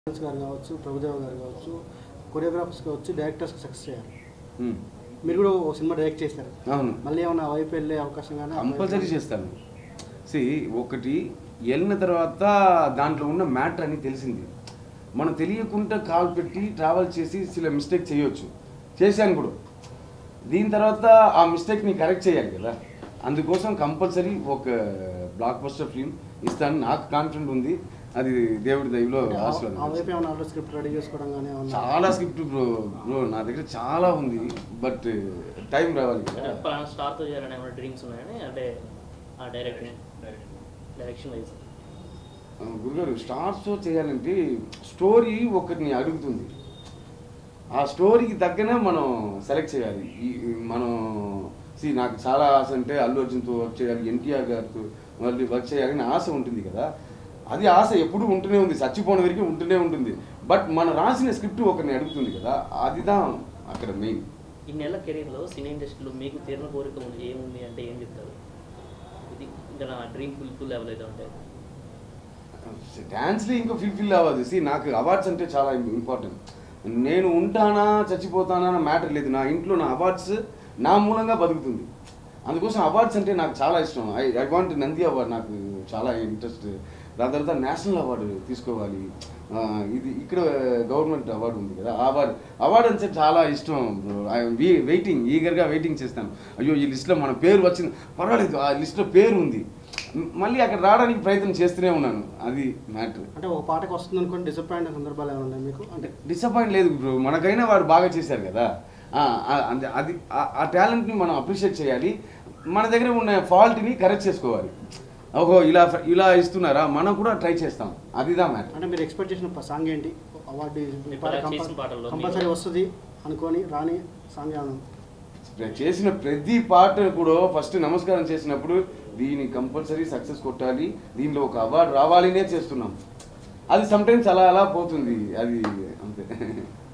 Dance గారు కావచ్చు ప్రభుదేవ గారు కావచ్చు కొరియోగ్రాఫర్స్ కావచ్చు డైరెక్టర్స్ సక్సెస్ అయ్యారు ఉమ్. మీరు కూడా ఒక సినిమా డైరెక్ట్ చేశారు అవును మళ్ళీ ఏమైనా ఆ వైపు వెళ్ళే అవకాశం కానీ కంపల్సరీ చేస్తాను సి ఒకటి వెళ్ళిన తర్వాత దాంట్లో ఉన్న మ్యాటర్ అని తెలిసింది మనం తెలియకుండా కాల్ పెట్టి ట్రావెల్ చేసి చిల మిస్టేక్ చేయొచ్చు చేశాను కూడా దీని తర్వాత ఆ మిస్టేక్ని కరెక్ట్ చేయాలి కదా అందుకోసం కంపల్సరీ ఒక బ్లాక్ బస్టర్ ఫిల్మ్ ఇస్తాను నాకు కాన్ఫిడెంట్ ఉంది అది దేవుడి దయలో ఆ వైపు ఆశీర్వాదం ఏమైనా ఆల్రెడీ స్క్రిప్ట్ రెడీ చేసుకోవడం కానీ ఏమన్నా చాలా స్క్రిప్ట్ బ్రో బ్రో నా దగ్గర చాలా ఉంది బట్ టైం రావాలి కదా పలానా స్టార్తో చేయాలని ఏమైనా డ్రీమ్స్ ఉన్నాయని అంటే ఆ డైరెక్షన్ డైరెక్షన్ వైజ్ ఆ, గురుగారు స్టార్ షో చేయాలంటే స్టోరీ ఒకరిని అడుగుతుంది ఆ స్టోరీకి తగ్గనే మనం సెలెక్ట్ చేయాలి ఈ ఈ మనం సి నాకు చాలా ఆశ అంటే అల్లు అర్జున్తో వర్క్ చేయాలి ఎన్టీఆర్ గారితో మళ్ళీ వర్క్ చేయాలని ఆశ ఉంటుంది కదా అది ఆశ ఎప్పుడూ ఉంటూనే ఉంది చచ్చిపోయిన వరకు ఉంటూనే ఉంటుంది బట్ మనం రాసిన స్క్రిప్ట్ ఒకరిని అడుగుతుంది కదా అదిదా అక్కడ మెయిన్ ఈ నెల కెరీర్లో సినీ ఇండస్ట్రీలో మీకు తీరిన కోరిక ఉంది ఏముంది అంటే ఏం చెప్తారు ఇది ఇంకా నా డ్రీమ్ ఫుల్ లెవెల్ అయితే ఉంటాయి డ్యాన్స్లో ఇంకా ఫుల్ఫిల్ అవ్వదు సి నాకు అవార్డ్స్ అంటే చాలా ఇంపార్టెంట్ నేను ఉంటానా చచ్చిపోతానా అన్న మ్యాటర్ లేదు నా ఇంట్లో నా అవార్డ్స్ నా మూలంగా బతుకుతుంది అందుకోసం అవార్డ్స్ అంటే నాకు చాలా ఇష్టం I I want Nandi award నాకు చాలా ఇంట్రెస్ట్ దాని తర్వాత నేషనల్ అవార్డు తీసుకోవాలి ఆ, ఇది ఇక్కడ గవర్నమెంట్ అవార్డు ఉంది కదా ఆ అవార్డు అవార్డు అంటే చాలా ఇష్టం ఐఎమ్ వెయిటింగ్ ఈగర్గా వెయిటింగ్ చేస్తాను అయ్యో ఈ లిస్ట్లో మన పేరు వచ్చింది పర్వాలేదు ఆ లిస్ట్లో పేరు ఉంది మళ్ళీ అక్కడ రావడానికి ప్రయత్నం చేస్తూనే ఉన్నాను అది మ్యాటర్ అంటే ఒక పాటకు వస్తుంది అనుకోండి డిసప్పాయింట్ సందర్భాలు ఏమైనా ఉన్నాయి మీకు అంటే డిసప్పాయింట్ లేదు బ్రో మనకైనా వాడు బాగా చేశారు కదా ఆ, ఆ, అంతే అది ఆ- ఆ టాలెంట్ని మనం అప్రిషియేట్ చేయాలి మన దగ్గర ఉన్న ఫాల్ట్ని కరెక్ట్ చేసుకోవాలి ఓహో ఇలా ఇలా ఇస్తున్నారా మనం కూడా ట్రై చేస్తాం అదిదా మ్యాటర్ అంటే మీరు ఎక్స్పెక్ట్ చేసిన సాంగ్ ఏంటి అవార్డు ఇప్పుడు అలా చేసిన పాటల్లో కంపల్సరీ మీరు- వస్తుంది అనుకొని రాని సాంగ్ ఏమైనా చేసిన ప్రతి పాట కూడా ఫస్ట్ నమస్కారం చేసినప్పుడు దీని కంపల్సరీ సక్సెస్ కొట్టాలి దీనిలో ఒక అవార్డు రావాలనే చేస్తున్నాం అది సమ్టైమ్స్ అలా అలా పోతుంది అది అంతే